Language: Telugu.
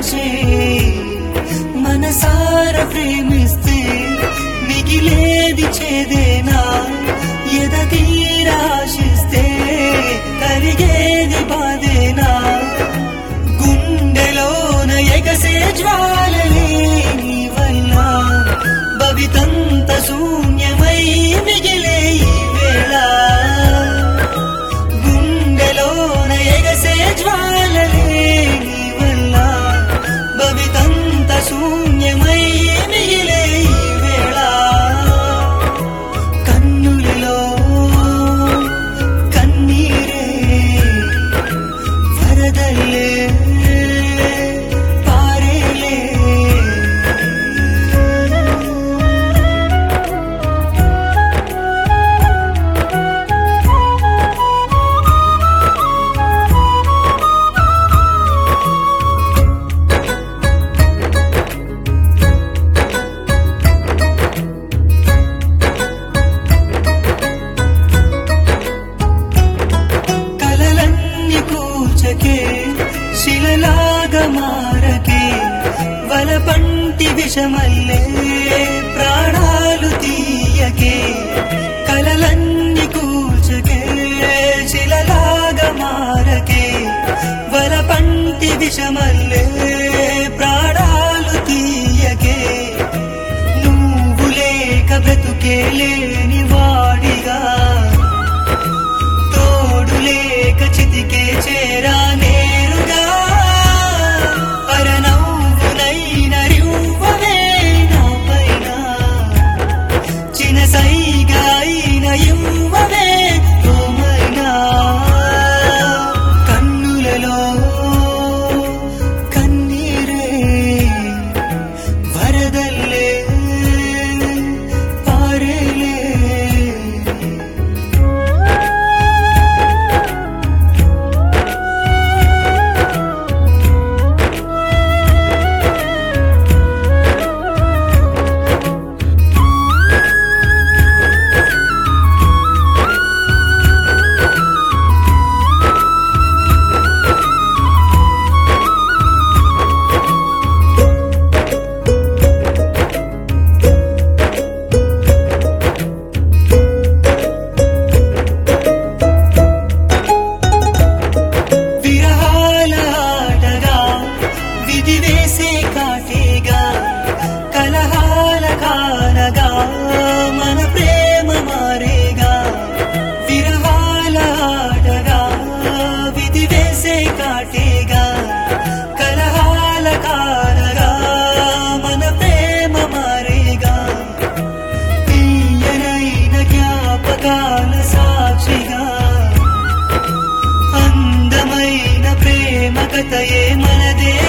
ఆశే మనసార ప్రేమిస్తే మిగిలేది చేదేనా ఎద తీరాశిస్తే కలిగేది బాధేనా గుండెలోన ఎగసే జ్వాలలే నీ వల్ల భవితంత శూన్యమై మిగిలే ఈ వేళ గుండెలోన ఎగసే జ్వాలలే నీ వల్ల భవితంత శూన్యమై మిగిలే ఈ వేళ కన్నులలో కన్నీరే వరదల్లే పారేలే కలలన్నీ కూర్చకే శిలలాగా మారకే వలపంటి విషమల్లే ప్రాణాలు తీయకే కలలన్నీ కూర్చకే శిలలాగా మారకే వలపంటి విషమల్లే ప్రాణాలు తీయకే నువ్వు లేక బ్రతుకే లేని వాడిగా తోడు లేక చితికే చేరా నేరుగా అరనవ్వునైన రివ్వవే నా పైన చినసైగా అయిన ఇవ్వవే ఓమైనా కన్నులలో కన్నీరే వరదల్లే పారేలే విరహాల ఆటగా విధి వేసే కాటేగా కలహాల కానగా మన ప్రేమ మారేగా విరహాల ఆటగా విధి వేసే కాటేగా కలహాల కానగా మన ప్రేమ మారేగా తీయనైన జ్ఞాపకాల సాక్షిగా అందమైన ప్రేమ కథయే మనదే